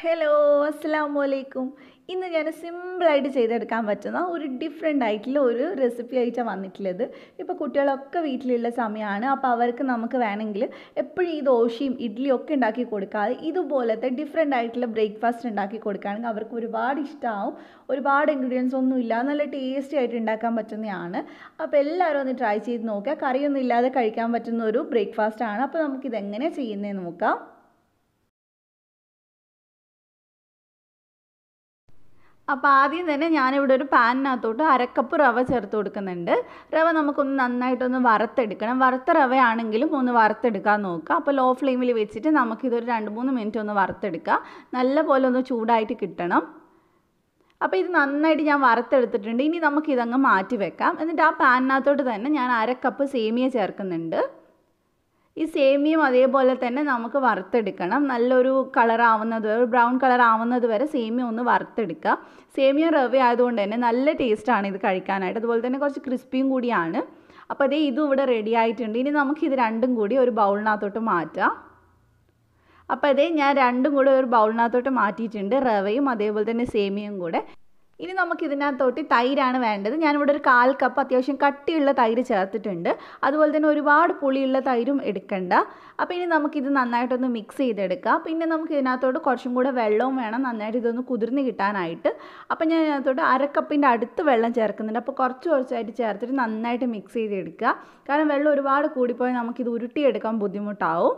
hello അസ്സാം വലൈക്കും ഇന്ന് ഞാൻ സിമ്പിളായിട്ട് ചെയ്തെടുക്കാൻ പറ്റുന്ന ഒരു ഡിഫറെൻ്റ് ആയിട്ടുള്ള ഒരു റെസിപ്പി ആയിട്ടാണ് വന്നിട്ടുള്ളത് ഇപ്പോൾ കുട്ടികളൊക്കെ വീട്ടിലുള്ള സമയമാണ് അപ്പോൾ അവർക്ക് നമുക്ക് വേണമെങ്കിൽ എപ്പോഴും ഈ ദോശയും ഇഡ്ഡലിയും ഒക്കെ ഉണ്ടാക്കി കൊടുക്കാതെ ഇതുപോലത്തെ ഡിഫറെൻ്റ് ആയിട്ടുള്ള ബ്രേക്ക്ഫാസ്റ്റ് ഉണ്ടാക്കി കൊടുക്കുകയാണെങ്കിൽ അവർക്ക് ഒരുപാട് ഇഷ്ടമാവും ഒരുപാട് ഇൻഗ്രീഡിയൻസ് ഒന്നും ഇല്ല നല്ല ടേസ്റ്റി ആയിട്ട് ഉണ്ടാക്കാൻ പറ്റുന്നതാണ് അപ്പോൾ എല്ലാവരും ഒന്ന് ട്രൈ ചെയ്ത് നോക്കുക കറിയൊന്നും ഇല്ലാതെ കഴിക്കാൻ പറ്റുന്ന ഒരു ബ്രേക്ക്ഫാസ്റ്റ് ആണ് അപ്പോൾ നമുക്കിത് എങ്ങനെ ചെയ്യുന്നതെന്ന് നോക്കാം അപ്പോൾ ആദ്യം തന്നെ ഞാനിവിടെ ഒരു പാനിനകത്തോട്ട് അരക്കപ്പ് റവ ചേർത്ത് കൊടുക്കുന്നുണ്ട് റവ നമുക്കൊന്ന് നന്നായിട്ടൊന്ന് വറുത്തെടുക്കണം വറുത്ത റവയാണെങ്കിലും ഒന്ന് വറുത്തെടുക്കാൻ നോക്കുക അപ്പോൾ ലോ ഫ്ലെയിമിൽ വെച്ചിട്ട് നമുക്കിതൊരു രണ്ട് മൂന്ന് മിനിറ്റ് ഒന്ന് വറുത്തെടുക്കുക നല്ല പോലെ ഒന്ന് ചൂടായിട്ട് കിട്ടണം അപ്പോൾ ഇത് നന്നായിട്ട് ഞാൻ വറുത്തെടുത്തിട്ടുണ്ട് ഇനി നമുക്കിതങ്ങ് മാറ്റി വെക്കാം എന്നിട്ട് ആ പാനിനകത്തോട്ട് തന്നെ ഞാൻ അരക്കപ്പ് സേമിയ ചേർക്കുന്നുണ്ട് ഈ സേമിയം അതേപോലെ തന്നെ നമുക്ക് വറുത്തെടുക്കണം നല്ലൊരു കളർ ആവുന്നത് ഒരു ബ്രൗൺ കളർ ആവുന്നത് വരെ സേമിയ ഒന്ന് വറുത്തെടുക്കുക സേമിയ റവ ആയതുകൊണ്ട് തന്നെ നല്ല ടേസ്റ്റാണ് ഇത് കഴിക്കാനായിട്ട് അതുപോലെ തന്നെ കുറച്ച് ക്രിസ്പിയും കൂടിയാണ് അപ്പോൾ അതേ ഇതും ഇവിടെ റെഡി ആയിട്ടുണ്ട് ഇനി നമുക്ക് ഇത് രണ്ടും കൂടി ഒരു ബൗളിനകത്തോട്ട് മാറ്റാം അപ്പോൾ അതേ ഞാൻ രണ്ടും കൂടെ ഒരു ബൗളിനകത്തോട്ട് മാറ്റിയിട്ടുണ്ട് റവയും അതേപോലെ തന്നെ സേമിയയും കൂടെ ഇനി നമുക്ക് ഇതിനകത്തോട്ട് തൈരാണ് വേണ്ടത് ഞാനിവിടെ ഒരു കാൽ കപ്പ് അത്യാവശ്യം കട്ടിയുള്ള തൈര് ചേർത്തിട്ടുണ്ട് അതുപോലെ തന്നെ ഒരുപാട് പുളിയുള്ള തൈരും എടുക്കണ്ട അപ്പോൾ ഇനി നമുക്കിത് നന്നായിട്ടൊന്ന് മിക്സ് ചെയ്തെടുക്കാം പിന്നെ നമുക്ക് ഇതിനകത്തോട്ട് കുറച്ചും കൂടെ വെള്ളവും വേണം നന്നായിട്ട് ഇതൊന്ന് കുതിർന്ന് കിട്ടാനായിട്ട് അപ്പോൾ ഞാൻ ഇതിനകത്തോട്ട് അരക്കപ്പിൻ്റെ അടുത്ത് വെള്ളം ചേർക്കുന്നുണ്ട് അപ്പോൾ കുറച്ച് കുറച്ചായിട്ട് ചേർത്തിട്ട് നന്നായിട്ട് മിക്സ് ചെയ്തെടുക്കുക കാരണം വെള്ളം ഒരുപാട് കൂടിപ്പോയാൽ നമുക്കിത് ഉരുട്ടിയെടുക്കാൻ ബുദ്ധിമുട്ടാവും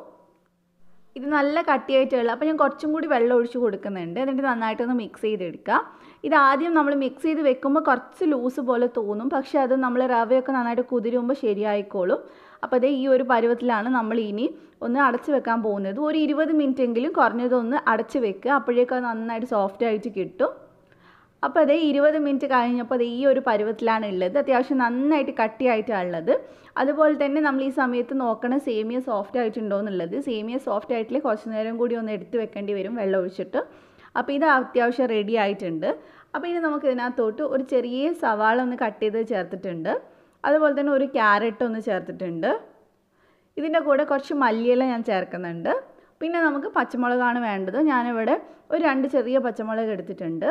ഇത് നല്ല കട്ടിയായിട്ടുള്ള അപ്പോൾ ഞാൻ കുറച്ചും കൂടി വെള്ളം ഒഴിച്ച് കൊടുക്കുന്നുണ്ട് എന്നിട്ട് നന്നായിട്ടൊന്ന് മിക്സ് ചെയ്തെടുക്കുക ഇത് ആദ്യം നമ്മൾ മിക്സ് ചെയ്ത് വെക്കുമ്പോൾ കുറച്ച് ലൂസ് പോലെ തോന്നും പക്ഷേ അത് നമ്മൾ റവയൊക്കെ നന്നായിട്ട് കുതിരുമ്പോൾ ശരിയായിക്കോളും അപ്പോൾ അതേ ഈ ഒരു പരുവത്തിലാണ് നമ്മൾ ഇനി ഒന്ന് അടച്ച് വെക്കാൻ പോകുന്നത് ഒരു ഇരുപത് മിനിറ്റ് എങ്കിലും കുറഞ്ഞതൊന്ന് അടച്ച് വെക്കുക അപ്പോഴേക്കും അത് നന്നായിട്ട് സോഫ്റ്റ് ആയിട്ട് കിട്ടും അപ്പോൾ അതേ ഇരുപത് മിനിറ്റ് കഴിഞ്ഞപ്പോൾ അത് ഈ ഒരു പരുവത്തിലാണ് ഉള്ളത് അത്യാവശ്യം നന്നായിട്ട് കട്ടിയായിട്ടാണ് ഉള്ളത് അതുപോലെ തന്നെ നമ്മൾ ഈ സമയത്ത് നോക്കണം സേമിയ സോഫ്റ്റ് ആയിട്ടുണ്ടോ എന്നുള്ളത് സേമിയ സോഫ്റ്റ് ആയിട്ടില്ലേ കുറച്ച് നേരം കൂടി ഒന്ന് എടുത്ത് വെക്കേണ്ടി വരും വെള്ളം ഒഴിച്ചിട്ട് അപ്പോൾ ഇത് അത്യാവശ്യം റെഡി ആയിട്ടുണ്ട് അപ്പോൾ ഇനി നമുക്ക് ഇതിനകത്തോട്ട് ഒരു ചെറിയ സവാള ഒന്ന് കട്ട് ചെയ്ത് ചേർത്തിട്ടുണ്ട് അതുപോലെ തന്നെ ഒരു ക്യാരറ്റ് ഒന്ന് ചേർത്തിട്ടുണ്ട് ഇതിൻ്റെ കൂടെ കുറച്ച് മല്ലിയില ഞാൻ ചേർക്കുന്നുണ്ട് പിന്നെ നമുക്ക് പച്ചമുളകാണ് വേണ്ടത് ഞാനിവിടെ ഒരു രണ്ട് ചെറിയ പച്ചമുളക് എടുത്തിട്ടുണ്ട്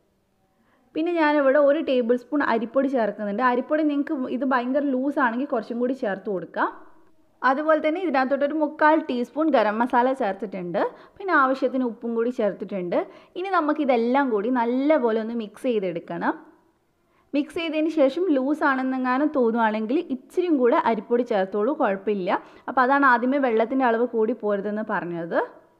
പിന്നെ ഞാനിവിടെ ഒരു ടേബിൾ സ്പൂൺ അരിപ്പൊടി ചേർക്കുന്നുണ്ട് അരിപ്പൊടി നിങ്ങൾക്ക് ഇത് ഭയങ്കര ലൂസ് ആണെങ്കിൽ കുറച്ചും കൂടി ചേർത്ത് കൊടുക്കുക അതുപോലെ തന്നെ ഇതിനകത്തോട്ട് ഒരു മുക്കാൽ ടീസ്പൂൺ ഗരം മസാല ചേർത്തിട്ടുണ്ട് പിന്നെ ആവശ്യത്തിന് ഉപ്പും കൂടി ചേർത്തിട്ടുണ്ട് ഇനി നമുക്കിതെല്ലാം കൂടി നല്ലപോലെ ഒന്ന് മിക്സ് ചെയ്തെടുക്കണം മിക്സ് ചെയ്തതിന് ശേഷം ലൂസ് ആണെന്നെങ്ങാനും തോന്നുവാണെങ്കിൽ ഇച്ചിരിയും കൂടെ അരിപ്പൊടി ചേർത്തോളൂ കുഴപ്പമില്ല അപ്പോൾ അതാണ് ആദ്യമേ വെള്ളത്തിൻ്റെ അളവ് കൂടി പോരുതെന്ന് പറഞ്ഞത്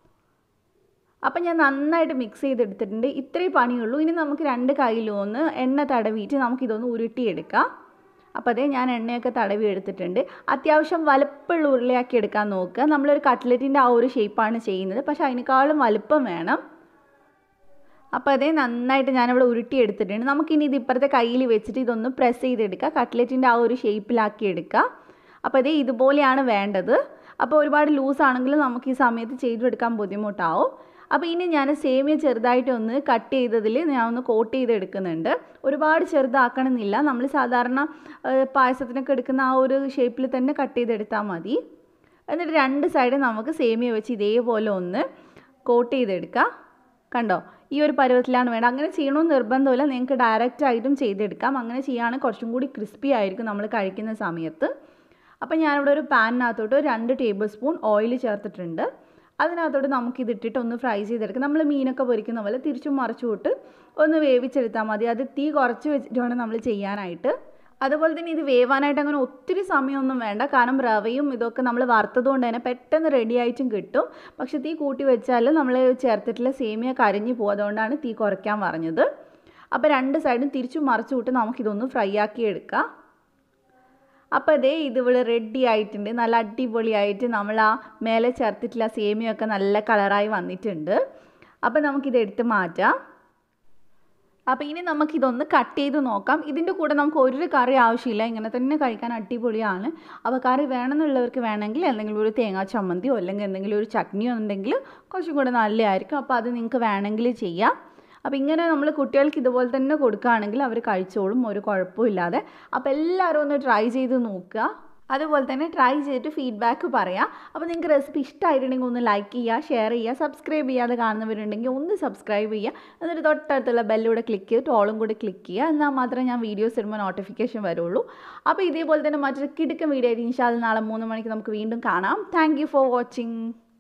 അപ്പം ഞാൻ നന്നായിട്ട് മിക്സ് ചെയ്തെടുത്തിട്ടുണ്ട് ഇത്രയും പണിയുള്ളൂ ഇനി നമുക്ക് രണ്ട് കയ്യിലും ഒന്ന് എണ്ണ തടവിയിട്ട് നമുക്കിതൊന്ന് ഉരുട്ടിയെടുക്കാം അപ്പോൾ അതേ ഞാൻ എണ്ണയൊക്കെ തടവി എടുത്തിട്ടുണ്ട് അത്യാവശ്യം വലുപ്പമുള്ള ഉരുളയാക്കി എടുക്കാൻ നോക്കുക നമ്മളൊരു കട്ട്ലറ്റിൻ്റെ ആ ഒരു ഷേപ്പാണ് ചെയ്യുന്നത് പക്ഷേ അതിനേക്കാളും വലുപ്പം വേണം അപ്പോൾ അതേ നന്നായിട്ട് ഞാനിവിടെ ഉരുട്ടി എടുത്തിട്ടുണ്ട് നമുക്കിനി ഇത് ഇപ്പുറത്തെ കയ്യിൽ വെച്ചിട്ട് ഇതൊന്ന് പ്രസ് ചെയ്തെടുക്കുക കട്ട്ലറ്റിൻ്റെ ആ ഒരു ഷേപ്പിലാക്കി എടുക്കുക അപ്പോൾ അതേ ഇതുപോലെയാണ് വേണ്ടത് അപ്പോൾ ഒരുപാട് ലൂസ് ആണെങ്കിൽ നമുക്ക് ഈ സമയത്ത് ചെയ്തെടുക്കാൻ ബുദ്ധിമുട്ടാവും അപ്പോൾ ഇനി ഞാൻ സേമിയ ചെറുതായിട്ട് ഒന്ന് കട്ട് ചെയ്തതിൽ ഞാൻ ഒന്ന് കോട്ട് ചെയ്തെടുക്കുന്നുണ്ട് ഒരുപാട് ചെറുതാക്കണമെന്നില്ല നമ്മൾ സാധാരണ പായസത്തിനൊക്കെ എടുക്കുന്ന ആ ഒരു ഷേപ്പിൽ തന്നെ കട്ട് ചെയ്തെടുത്താൽ മതി എന്നിട്ട് രണ്ട് സൈഡ് നമുക്ക് സേമിയ വെച്ച് ഇതേപോലെ ഒന്ന് കോട്ട് ചെയ്തെടുക്കുക കണ്ടോ ഈ ഒരു പരുവത്തിലാണ് വേണ്ടത് അങ്ങനെ ചെയ്യണമെന്ന് നിർബന്ധമില്ല നിങ്ങൾക്ക് ഡയറക്റ്റ് ആയിട്ടും ചെയ്തെടുക്കാം അങ്ങനെ ചെയ്യുകയാണെങ്കിൽ കുറച്ചും കൂടി ക്രിസ്പി ആയിരിക്കും നമ്മൾ കഴിക്കുന്ന സമയത്ത് അപ്പോൾ ഞാനിവിടെ ഒരു പാനിനകത്തോട്ട് രണ്ട് ടേബിൾ സ്പൂൺ ഓയിൽ ചേർത്തിട്ടുണ്ട് അതിനകത്തോട്ട് നമുക്കിത് ഇട്ടിട്ട് ഒന്ന് ഫ്രൈ ചെയ്തെടുക്കാം നമ്മൾ മീനൊക്കെ പൊരിക്കുന്ന പോലെ തിരിച്ചും മറിച്ചു വിട്ട് ഒന്ന് വേവിച്ചെടുത്താൽ മതി അത് തീ കുറച്ച് വെച്ചിട്ട് വേണം നമ്മൾ ചെയ്യാനായിട്ട് അതുപോലെ തന്നെ ഇത് വേവാനായിട്ട് അങ്ങനെ ഒത്തിരി സമയമൊന്നും വേണ്ട കാരണം റവയും ഇതൊക്കെ നമ്മൾ വറുത്തത് കൊണ്ട് തന്നെ പെട്ടെന്ന് റെഡി ആയിട്ടും കിട്ടും പക്ഷെ തീ കൂട്ടി വെച്ചാൽ നമ്മൾ ചേർത്തിട്ടുള്ള സേമിയ കരിഞ്ഞു പോകും അതുകൊണ്ടാണ് തീ കുറയ്ക്കാൻ പറഞ്ഞത് അപ്പോൾ രണ്ട് സൈഡും തിരിച്ചും മറിച്ചു വിട്ട് നമുക്കിതൊന്ന് ഫ്രൈ ആക്കി എടുക്കാം അപ്പോൾ അതേ ഇതിവിടെ റെഡി ആയിട്ടുണ്ട് നല്ല അടിപൊളിയായിട്ട് നമ്മൾ ആ മേലെ ചേർത്തിട്ടുള്ള സേമിയൊക്കെ നല്ല കളറായി വന്നിട്ടുണ്ട് അപ്പോൾ നമുക്കിത് എടുത്ത് മാറ്റാം അപ്പോൾ ഇനി നമുക്കിതൊന്ന് കട്ട് ചെയ്ത് നോക്കാം ഇതിൻ്റെ കൂടെ നമുക്ക് ഒരു കറി ആവശ്യമില്ല ഇങ്ങനെ തന്നെ കഴിക്കാൻ അടിപൊളിയാണ് അപ്പോൾ കറി വേണമെന്നുള്ളവർക്ക് വേണമെങ്കിൽ എന്തെങ്കിലും ഒരു തേങ്ങാ ചമ്മന്തിയോ അല്ലെങ്കിൽ എന്തെങ്കിലും ഒരു ചട്നിയോ ഉണ്ടെങ്കിൽ കുറച്ചും കൂടെ നല്ലതായിരിക്കും അപ്പോൾ അത് നിങ്ങൾക്ക് വേണമെങ്കിൽ ചെയ്യാം അപ്പോൾ ഇങ്ങനെ നമ്മൾ കുട്ടികൾക്ക് ഇതുപോലെ തന്നെ കൊടുക്കുകയാണെങ്കിൽ അവർ കഴിച്ചോളും ഒരു കുഴപ്പമില്ലാതെ അപ്പോൾ എല്ലാവരും ഒന്ന് ട്രൈ ചെയ്ത് നോക്കുക അതുപോലെ തന്നെ ട്രൈ ചെയ്തിട്ട് ഫീഡ്ബാക്ക് പറയാം അപ്പോൾ നിങ്ങൾക്ക് റെസിപ്പി ഇഷ്ടമായിട്ടുണ്ടെങ്കിൽ ഒന്ന് ലൈക്ക് ചെയ്യുക ഷെയർ ചെയ്യുക സബ്സ്ക്രൈബ് ചെയ്യാതെ കാണുന്നവരുണ്ടെങ്കിൽ ഒന്ന് സബ്സ്ക്രൈബ് ചെയ്യുക എന്നിട്ട് തൊട്ടടുത്തുള്ള ബെല്ലൂടെ ക്ലിക്ക് ചെയ്തിട്ട് ഓളും കൂടി ക്ലിക്ക് ചെയ്യുക എന്നാൽ മാത്രമേ ഞാൻ വീഡിയോസ് ഇടുമ്പോൾ നോട്ടിഫിക്കേഷൻ വരുള്ളൂ അപ്പോൾ ഇതേപോലെ തന്നെ മറ്റൊരു കിടുക്കൻ വീഡിയോ ആയിട്ട് ഇൻഷാല് നാളെ മൂന്ന് മണിക്ക് നമുക്ക് വീണ്ടും കാണാം താങ്ക് ഫോർ വാച്ചിങ്